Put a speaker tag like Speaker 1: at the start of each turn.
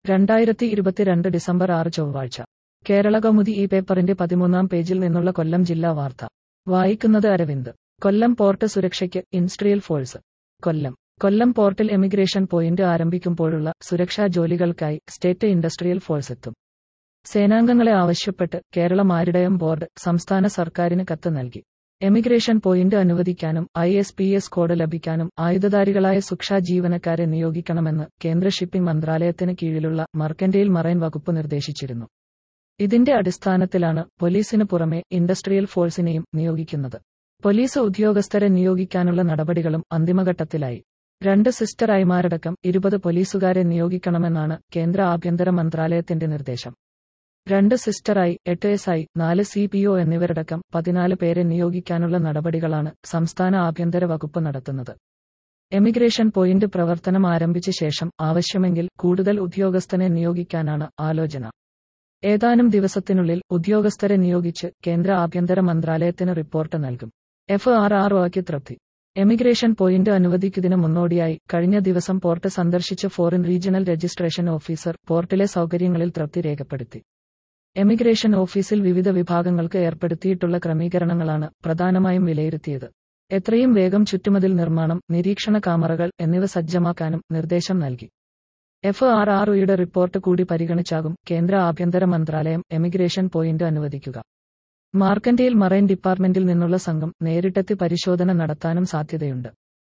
Speaker 1: രണ്ടായിരത്തി ഇരുപത്തിരണ്ട് ഡിസംബർ ആറ് ചൊവ്വാഴ്ച കേരള കൗമുദി ഈ പേപ്പറിന്റെ പതിമൂന്നാം പേജിൽ നിന്നുള്ള കൊല്ലം ജില്ലാ വാർത്ത വായിക്കുന്നത് അരവിന്ദ് കൊല്ലം പോർട്ട് സുരക്ഷയ്ക്ക് ഇൻഡസ്ട്രിയൽ ഫോഴ്സ് കൊല്ലം കൊല്ലം പോർട്ടിൽ എമിഗ്രേഷൻ പോയിന്റ് ആരംഭിക്കുമ്പോഴുള്ള സുരക്ഷാ ജോലികൾക്കായി സ്റ്റേറ്റ് ഇൻഡസ്ട്രിയൽ ഫോഴ്സ് എത്തും സേനാംഗങ്ങളെ ആവശ്യപ്പെട്ട് കേരള മാരിടയം ബോർഡ് സംസ്ഥാന സർക്കാരിന് കത്ത് നൽകി എമിഗ്രേഷൻ പോയിന്റ് അനുവദിക്കാനും I S P S code ലഭിക്കാനും ആയുധധാരികളായ സുക്ഷാ ജീവനക്കാരെ നിയോഗിക്കണമെന്ന് കേന്ദ്ര ഷിപ്പിംഗ് മന്ത്രാലയത്തിന് കീഴിലുള്ള മർക്കന്റെയിൽ മറൈൻ വകുപ്പ് നിർദ്ദേശിച്ചിരുന്നു ഇതിന്റെ അടിസ്ഥാനത്തിലാണ് പോലീസിന് പുറമെ ഇൻഡസ്ട്രിയൽ ഫോഴ്സിനെയും നിയോഗിക്കുന്നത് പോലീസ് ഉദ്യോഗസ്ഥരെ നിയോഗിക്കാനുള്ള നടപടികളും അന്തിമഘട്ടത്തിലായി രണ്ട് സിസ്റ്റർ ഐമാരടക്കം ഇരുപത് പോലീസുകാരെ നിയോഗിക്കണമെന്നാണ് കേന്ദ്ര ആഭ്യന്തര മന്ത്രാലയത്തിന്റെ നിർദ്ദേശം രണ്ട് സിസ്റ്ററായി എട്ട് എസ് ഐ നാല് സി പി ഒ എന്നിവരടക്കം പതിനാല് പേരെ നിയോഗിക്കാനുള്ള നടപടികളാണ് സംസ്ഥാന ആഭ്യന്തര വകുപ്പ് നടത്തുന്നത് എമിഗ്രേഷൻ പോയിന്റ് പ്രവർത്തനം ആരംഭിച്ച ശേഷം ആവശ്യമെങ്കിൽ കൂടുതൽ ഉദ്യോഗസ്ഥനെ നിയോഗിക്കാനാണ് ആലോചന ഏതാനും ദിവസത്തിനുള്ളിൽ ഉദ്യോഗസ്ഥരെ നിയോഗിച്ച് കേന്ദ്ര ആഭ്യന്തര മന്ത്രാലയത്തിന് റിപ്പോർട്ട് നൽകും എഫ് ആർ ആർ ഒക്ക് തൃപ്തി എമിഗ്രേഷൻ പോയിന്റ് അനുവദിക്കുന്നതിന് മുന്നോടിയായി കഴിഞ്ഞ ദിവസം പോർട്ട് സന്ദർശിച്ച ഫോറിൻ റീജിയണൽ രജിസ്ട്രേഷൻ ഓഫീസർ പോർട്ടിലെ സൗകര്യങ്ങളിൽ തൃപ്തി രേഖപ്പെടുത്തി എമിഗ്രേഷൻ ഓഫീസിൽ വിവിധ വിഭാഗങ്ങൾക്ക് ഏർപ്പെടുത്തിയിട്ടുള്ള ക്രമീകരണങ്ങളാണ് പ്രധാനമായും വിലയിരുത്തിയത് എത്രയും വേഗം ചുറ്റുമതിൽ നിർമ്മാണം നിരീക്ഷണ കാമറകൾ എന്നിവ സജ്ജമാക്കാനും നിർദ്ദേശം നൽകി എഫ് ആർ ആർ ഒയുടെ റിപ്പോർട്ട് കൂടി പരിഗണിച്ചാകും കേന്ദ്ര ആഭ്യന്തര മന്ത്രാലയം എമിഗ്രേഷൻ പോയിന്റ് അനുവദിക്കുക മാർക്കന്റെയിൽ മറൈൻ ഡിപ്പാർട്ട്മെന്റിൽ നിന്നുള്ള സംഘം നേരിട്ടെത്തി പരിശോധന നടത്താനും സാധ്യതയുണ്ട്